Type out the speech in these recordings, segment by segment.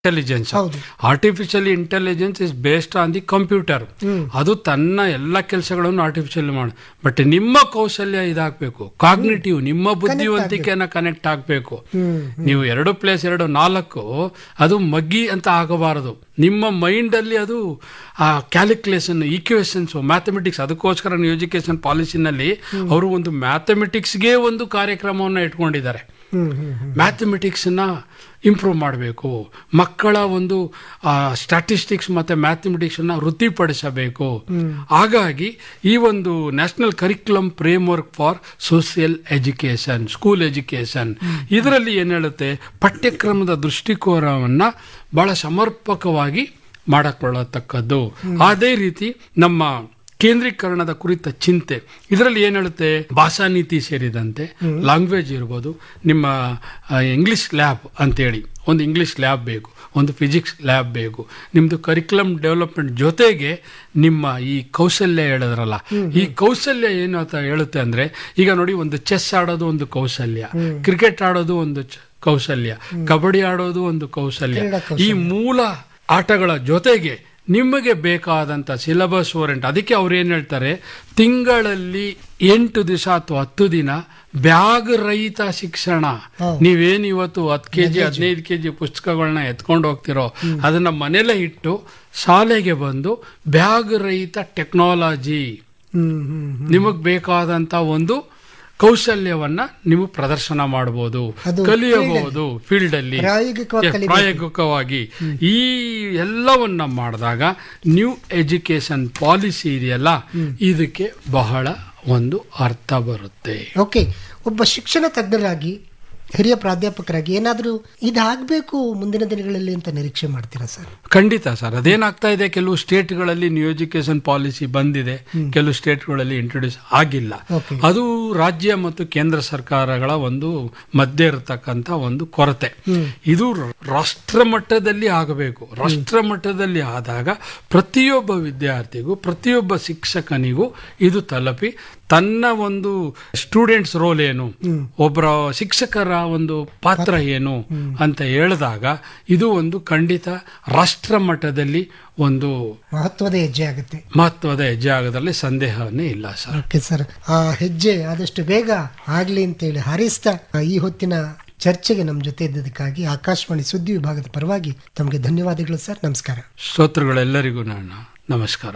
Intelligence ಹೌದು. Artificial intelligence is based on the computer ಅದು ತನ್ನ ಎಲ್ಲ ಕೆಲಸಗಳನ್ನು ಆರ್ಟಿಫಿಷಿಯಲ್ ಮಾಡಿ ಬಟ್ ನಿಮ್ಮ ಕೌಶಲ್ಯ ಇದಾಗಬೇಕು ಕಾಗ್ನಿಟಿವ್ ನಿಮ್ಮ ಬುದ್ಧಿವಂತಿಕೆಯನ್ನ ಕನೆಕ್ಟ್ ಆಗಬೇಕು ನೀವು ಎರಡು ಪ್ಲೇಸ್ ಎರಡು ನಾಲ್ಕು ಅದು ಮಗ್ಗಿ ಅಂತ ಆಗಬಾರದು ನಿಮ್ಮ ಮೈಂಡ್ ಅಲ್ಲಿ ಅದು ಆ ಕ್ಯಾಲ್ಕುಲೇಷನ್ ಈಕ್ವೇಷನ್ಸ್ ಮ್ಯಾಥಮೆಟಿಕ್ಸ್ ಅದಕ್ಕೋಸ್ಕರ ನೀವು ಎಜುಕೇಶನ್ ಪಾಲಿಸಿನಲ್ಲಿ ಅವರು ಒಂದು ಮ್ಯಾಥಮೆಟಿಕ್ಸ್ಗೆ ಒಂದು ಕಾರ್ಯಕ್ರಮವನ್ನು ಇಟ್ಕೊಂಡಿದ್ದಾರೆ ಹ್ಮ್ ಹ್ಮ್ ಹ್ಮ್. ಮ್ಯಾಥಮೆಟಿಕ್ಸನ್ನ ಇಂಪ್ರೂವ್ ಮಾಡಬೇಕು ಮಕ್ಕಳ ಒಂದು ಸ್ಟ್ಯಾಟಿಸ್ಟಿಕ್ಸ್ ಮತ್ತು ಮ್ಯಾಥಮೆಟಿಕ್ಸನ್ನ ವೃತ್ತಿಪಡಿಸಬೇಕು ಹಾಗಾಗಿ ಈ ಒಂದು national curriculum framework for social education school education ಇದರಲ್ಲಿ ಏನು ಹೇಳುತ್ತೆ ಪಠ್ಯಕ್ರಮದ ದೃಷ್ಟಿಕೋನವನ್ನು ಬಹಳ ಸಮರ್ಪಕವಾಗಿ ಮಾಡಿಕೊಳ್ಳತಕ್ಕದ್ದು ಅದೇ ರೀತಿ ನಮ್ಮ ಕೇಂದ್ರೀಕರಣದ ಕುರಿತ ಚಿಂತೆ ಇದರಲ್ಲಿ ಏನು ಹೇಳುತ್ತೆ ಭಾಷಾ ನೀತಿ ಸೇರಿದಂತೆ ಲ್ಯಾಂಗ್ವೇಜ್ ಇರ್ಬೋದು ನಿಮ್ಮ ಇಂಗ್ಲಿಷ್ ಲ್ಯಾಬ್ ಅಂತೇಳಿ ಒಂದು ಇಂಗ್ಲಿಷ್ ಲ್ಯಾಬ್ ಬೇಕು ಒಂದು ಫಿಸಿಕ್ಸ್ ಲ್ಯಾಬ್ ಬೇಕು ನಿಮ್ಮದು ಕರಿಕ್ಯುಲಮ್ ಡೆವಲಪ್ಮೆಂಟ್ ಜೊತೆಗೆ ನಿಮ್ಮ ಈ ಕೌಶಲ್ಯ ಹೇಳಿದ್ರಲ್ಲ ಈ ಕೌಶಲ್ಯ ಏನು ಅಂತ ಹೇಳುತ್ತೆ ಅಂದ್ರೆ ಈಗ ನೋಡಿ ಒಂದು ಚೆಸ್ ಆಡೋದು ಒಂದು ಕೌಶಲ್ಯ ಕ್ರಿಕೆಟ್ ಆಡೋದು ಒಂದು ಚ- ಕೌಶಲ್ಯ ಕಬಡ್ಡಿ ಆಡೋದು ಒಂದು ಕೌಶಲ್ಯ ಕ್ರೀಡಾ ಈ ಮೂಲ ಆಟಗಳ ಜೊತೆಗೆ ನಿಮಗೆ ಬೇಕಾದಂತ ಸಿಲೆಬಸ್ ಓರೆಂಟ್ ಅದಕ್ಕೆ ಅವ್ರು ಏನ್ ಹೇಳ್ತಾರೆ ತಿಂಗಳಲ್ಲಿ ಎಂಟು ದಿವಸ ಅಥವಾ ಹತ್ತು ದಿನ ಬ್ಯಾಗ್ ರಹಿತ ಶಿಕ್ಷಣ ನೀವೇನ್ ಇವತ್ತು ಹತ್ತು ಕೆಜಿ ಹದಿನೈದು ಕೆಜಿ ಪುಸ್ತಕಗಳನ್ನ ಎತ್ಕೊಂಡು ಹೋಗ್ತಿರೋ ಅದನ್ನ ಮನೇಲೆ ಇಟ್ಟು ಶಾಲೆಗೆ ಬಂದು ಬ್ಯಾಗ್ ರಹಿತ ಟೆಕ್ನಾಲಜಿ ಹ್ಮ್ ಹ್ಮ್ ಹ್ಮ್. ನಿಮಗ್ ಬೇಕಾದಂತ ಒಂದು ಕೌಶಲ್ಯವನ್ನ ನೀವು ಪ್ರದರ್ಶನ ಮಾಡಬಹುದು ಅದು ಕಲಿಯಬಹುದು ಫೀಲ್ಡ್ ಅಲ್ಲಿ ಪ್ರಾಯೋಗಿಕವಾಗಿ Yes, ಕಲಿಬೇಕು. ಪ್ರಾಯೋಗಿಕವಾಗಿ ಈ ಎಲ್ಲವನ್ನ ಮಾಡಿದಾಗ ನ್ಯೂ ಎಜುಕೇಶನ್ ಪಾಲಿಸಿ ಇದೆಯಲ್ಲ ಇದಕ್ಕೆ ಬಹಳ ಒಂದು ಅರ್ಥ ಬರುತ್ತೆ ಓಕೆ ಒಬ್ಬ ಶಿಕ್ಷಣ ತಜ್ಞರಾಗಿ ಹಿರಿಯ ಪ್ರಾಧ್ಯಾಪಕರಾಗಿ ಏನಾದರೂ ಇದಾಗಬೇಕು ಮುಂದಿನ ದಿನಗಳಲ್ಲಿ ಅಂತ ನಿರೀಕ್ಷೆ ಮಾಡ್ತೀರಾ ಸರ್ ಖಂಡಿತ ಸರ್ ಅದೇನಾಗ್ತಾ ಇದೆ ಕೆಲವು ಸ್ಟೇಟ್ಗಳಲ್ಲಿ ನ್ಯೂ ಎಜುಕೇಶನ್ ಪಾಲಿಸಿ ಬಂದಿದೆ ಕೆಲವು ಸ್ಟೇಟ್ಗಳಲ್ಲಿ ಇಂಟ್ರೊಡ್ಯೂಸ್ ಆಗಿಲ್ಲ Okay. ಅದು ರಾಜ್ಯ ಮತ್ತು ಕೇಂದ್ರ ಸರ್ಕಾರಗಳ ಒಂದು ಮಧ್ಯೆ ಇರತಕ್ಕಂತ ಒಂದು ಕೊರತೆ ಇದು ರಾಷ್ಟ್ರ ಮಟ್ಟದಲ್ಲಿ ಆಗಬೇಕು ರಾಷ್ಟ್ರ ಮಟ್ಟದಲ್ಲಿ ಆದಾಗ ಪ್ರತಿಯೊಬ್ಬ ವಿದ್ಯಾರ್ಥಿಗೂ ಪ್ರತಿಯೊಬ್ಬ ಶಿಕ್ಷಕನಿಗೂ ಇದು ತಲುಪಿ ತನ್ನ ಒಂದು ಸ್ಟೂಡೆಂಟ್ಸ್ ರೋಲ್ ಏನು ಒಬ್ಬರ ಶಿಕ್ಷಕರ ಒಂದು ಪಾತ್ರ ಏನು ಅಂತ ಹೇಳಿದಾಗ ಇದು ಒಂದು ಖಂಡಿತ ರಾಷ್ಟ್ರ ಮಟ್ಟದಲ್ಲಿ ಒಂದು ಮಹತ್ವದ ಹೆಜ್ಜೆ ಆಗುತ್ತೆ ಮಹತ್ವದ ಹೆಜ್ಜೆ ಆಗೋದ್ರಲ್ಲಿ ಸಂದೇಹವೇ ಇಲ್ಲ ಸರ್ ಓಕೆ ಸರ್ ಆ ಹೆಜ್ಜೆ ಆದಷ್ಟು ಬೇಗ ಆಗ್ಲಿ ಅಂತೇಳಿ ಹಾರೈಸ್ತಾ ಆ, ಈ ಹೊತ್ತಿನ ಚರ್ಚೆಗೆ ನಮ್ಮ ಜೊತೆ ಇದ್ದದಕ್ಕಾಗಿ ಆಕಾಶವಾಣಿ ಸುದ್ದಿ ವಿಭಾಗದ ಪರವಾಗಿ ತಮಗೆ ಧನ್ಯವಾದಗಳು ಸರ್ ನಮಸ್ಕಾರ ಶ್ರೋತೃಗಳೆಲ್ಲರಿಗೂ ನನ್ನ ನಮಸ್ಕಾರ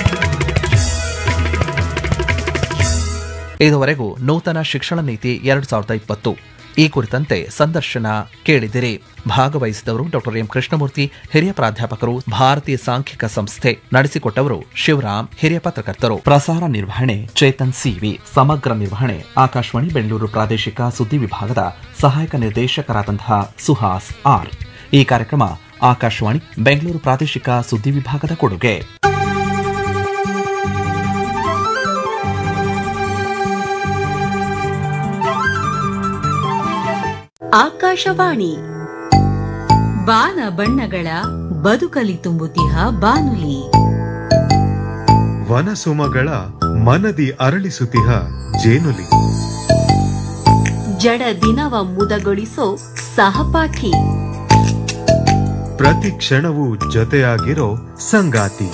ಇದುವರೆಗೂ ನೂತನ ಶಿಕ್ಷಣ ನೀತಿ ಎರಡ್ ಸಾವಿರದ ಇಪ್ಪತ್ತು ಈ ಕುರಿತಂತೆ ಸಂದರ್ಶನ ಕೇಳಿದಿರಿ ಭಾಗವಹಿಸಿದವರು ಡಾಕ್ಟರ್ ಎಂ ಕೃಷ್ಣಮೂರ್ತಿ ಹಿರಿಯ ಪ್ರಾಧ್ಯಾಪಕರು ಭಾರತೀಯ ಸಾಂಖ್ಯಿಕ ಸಂಸ್ಥೆ ನಡೆಸಿಕೊಟ್ಟವರು ಶಿವರಾಮ್ ಹಿರಿಯ ಪತ್ರಕರ್ತರು ಪ್ರಸಾರ ನಿರ್ವಹಣೆ ಚೇತನ್ ಸಿವಿ ಸಮಗ್ರ ನಿರ್ವಹಣೆ ಆಕಾಶವಾಣಿ ಬೆಂಗಳೂರು ಪ್ರಾದೇಶಿಕ ಸುದ್ದಿ ವಿಭಾಗದ ಸಹಾಯಕ ನಿರ್ದೇಶಕರಾದಂತಹ ಸುಹಾಸ್ ಆರ್ ಈ ಕಾರ್ಯಕ್ರಮ ಆಕಾಶವಾಣಿ ಬೆಂಗಳೂರು ಪ್ರಾದೇಶಿಕ ಸುದ್ದಿ ವಿಭಾಗದ ಕೊಡುಗೆ ಆಕಾಶವಾಣಿ ಬಾನ ಬಣ್ಣಗಳ ಬದುಕಲಿ ತುಂಬುತಿಹ ಬಾನುಲಿ ವನಸುಮಗಳ ಮನದಿ ಅರಳಿಸುತಿಹ ಜೇನುಲಿ ಜಡ ದಿನವ ಮುದಗೊಳಿಸೋ ಸಹಪಾಠಿ ಪ್ರತಿ ಕ್ಷಣವೂ ಜೊತೆಯಾಗಿರೋ ಸಂಗಾತಿ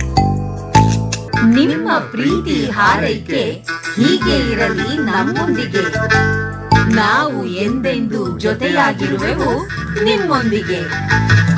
ನಿಮ್ಮ ಪ್ರೀತಿ ಹಾರೈಕೆ ಹೀಗೆ ಇರಲಿ ನಮ್ಮೊಂದಿಗೆ ನಾವು ಎಂದೆಂದೂ ಜೊತೆಯಾಗಿರುವೆವು ನಿಮ್ಮೊಂದಿಗೆ